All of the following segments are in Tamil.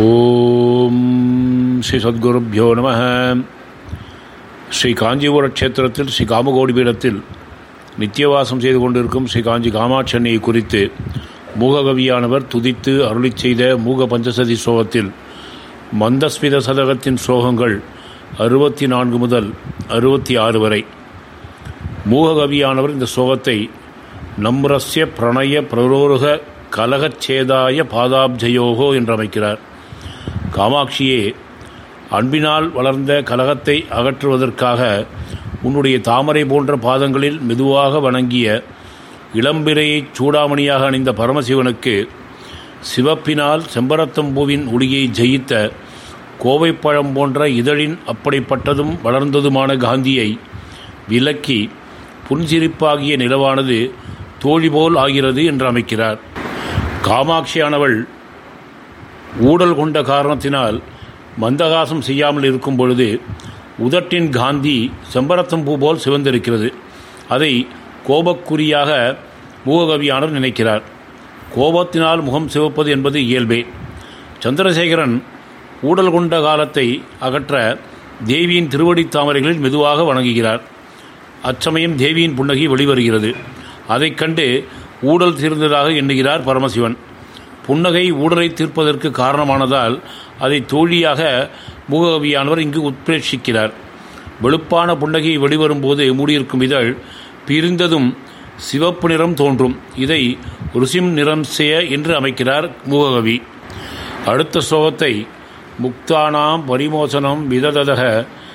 ஓம் ஸ்ரீ சத்குருப்பியோ நம ஸ்ரீ காஞ்சிபுர க்ஷேத்திரத்தில் ஸ்ரீ காமகோடி பீடத்தில் நித்தியவாசம் செய்து கொண்டிருக்கும் ஸ்ரீ காஞ்சி காமாட்சன்னியை குறித்து மூககவியானவர் துதித்து அருளிச் செய்த மூக பஞ்சசதி ஸ்லோகத்தில் மந்தஸ்மித சதகத்தின் ஸ்லோகங்கள் அறுபத்தி நான்கு முதல் அறுபத்தி ஆறு வரை மூககவியானவர் இந்த ஸ்லோகத்தை நம்ரஸ்ய பிரணய பிரரோருக கலகச்சேதாய பாதாப்ஜயோகோ என்று அமைக்கிறார் காமாட்சியே அன்பினால் வளர்ந்த கலகத்தை அகற்றுவதற்காக உன்னுடைய தாமரை போன்ற பாதங்களில் மெதுவாக வணங்கிய இளம்பிரையை சூடாமணியாக அணிந்த பரமசிவனுக்கு சிவப்பினால் செம்பரத்தம்பூவின் ஒளியை ஜெயித்த கோவைப்பழம் போன்ற இதழின் அப்படிப்பட்டதும் வளர்ந்ததுமான காந்தியை விலக்கி புன்சிரிப்பாகிய நிலவானது தோழி போல் ஆகிறது என்று அமைக்கிறார் காமாட்சியானவள் ஊடல் கொண்ட காரணத்தினால் மந்தகாசம் செய்யாமல் இருக்கும் பொழுது உதட்டின் காந்தி செம்பரத்தம்பூ போல் சிவந்திருக்கிறது அதை கோபக்குறியாக மூககவியானவர் நினைக்கிறார் கோபத்தினால் முகம் சிவப்பது என்பது இயல்பே சந்திரசேகரன் ஊடல் கொண்ட காலத்தை அகற்ற தேவியின் திருவடித் தாமரைகளில் மெதுவாக வணங்குகிறார் அச்சமயம் தேவியின் புன்னகை வெளிவருகிறது அதைக் கண்டு ஊடல் தீர்ந்ததாக எண்ணுகிறார் பரமசிவன் புன்னகை ஊடலை தீர்ப்பதற்கு காரணமானதால் அதை தோழியாக மூககவியானவர் இங்கு உத்பிரேட்சிக்கிறார் வெளுப்பான புன்னகை வெளிவரும்போது மூடியிருக்கும் இதழ் பிரிந்ததும் சிவப்பு நிறம் தோன்றும் இதை ருசிம் நிறம் செய்ய என்று அமைக்கிறார் மூககவி அடுத்த ஸ்லோகத்தை முக்தானாம் பரிமோசனம் விதததக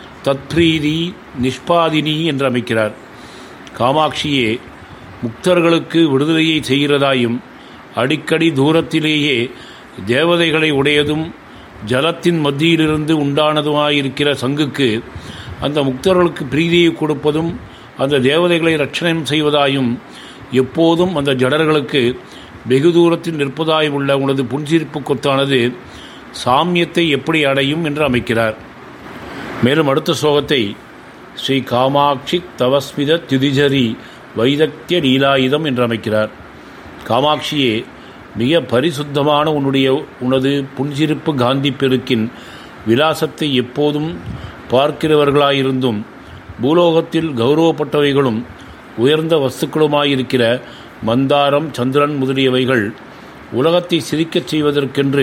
தத்ரீதி நிஷ்பாதினி என்று அமைக்கிறார் காமாட்சியே முக்தர்களுக்கு விடுதலையை செய்கிறதாயும் அடிக்கடி தூரத்திலேயே தேவதைகளை உடையதும் ஜலத்தின் மத்தியிலிருந்து உண்டானதுமாயிருக்கிற சங்குக்கு அந்த முக்தர்களுக்கு பிரீதியை கொடுப்பதும் அந்த தேவதைகளை ரட்சணம் செய்வதாயும் எப்போதும் அந்த ஜடர்களுக்கு வெகு தூரத்தில் நிற்பதாயும் உள்ள உனது புன்சிரிப்பு கொத்தானது சாமியத்தை எப்படி அடையும் என்று அமைக்கிறார் மேலும் அடுத்த ஸ்லோகத்தை ஸ்ரீ காமாட்சி தவஸ்மித திதிஜரி வைதக்கிய லீலாயுதம் என்று அமைக்கிறார் காமாட்சியே மிக பரிசுத்தமான உன்னுடைய உனது புன்சிரிப்பு காந்தி பெருக்கின் விலாசத்தை எப்போதும் பார்க்கிறவர்களாயிருந்தும் பூலோகத்தில் கௌரவப்பட்டவைகளும் உயர்ந்த வஸ்துக்களுமாயிருக்கிற மந்தாரம் சந்திரன் முதலியவைகள் உலகத்தை சிரிக்கச் செய்வதற்கென்று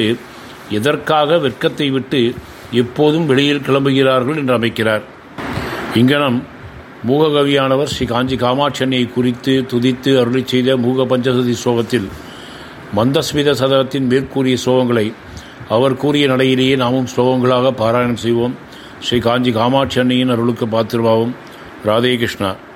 எதற்காக வெட்கத்தை விட்டு எப்போதும் வெளியில் கிளம்புகிறார்கள் என்று அமைக்கிறார் இங்கனம் மூககவியானவர் ஸ்ரீ காஞ்சி காமாட்சன்னியை குறித்து துதித்து அருளி செய்த மூக பஞ்சசதி ஸ்லோகத்தில் மந்தஸ்மித சதகத்தின் மேற்கூறிய ஸ்லோகங்களை அவர் கூறிய நடையிலேயே நாமும் ஸ்லோகங்களாக பாராயணம் செய்வோம் ஸ்ரீ காஞ்சி காமாட்சி அன்னையின் அருளுக்கு பாத்திருவாவும் ராதே கிருஷ்ணா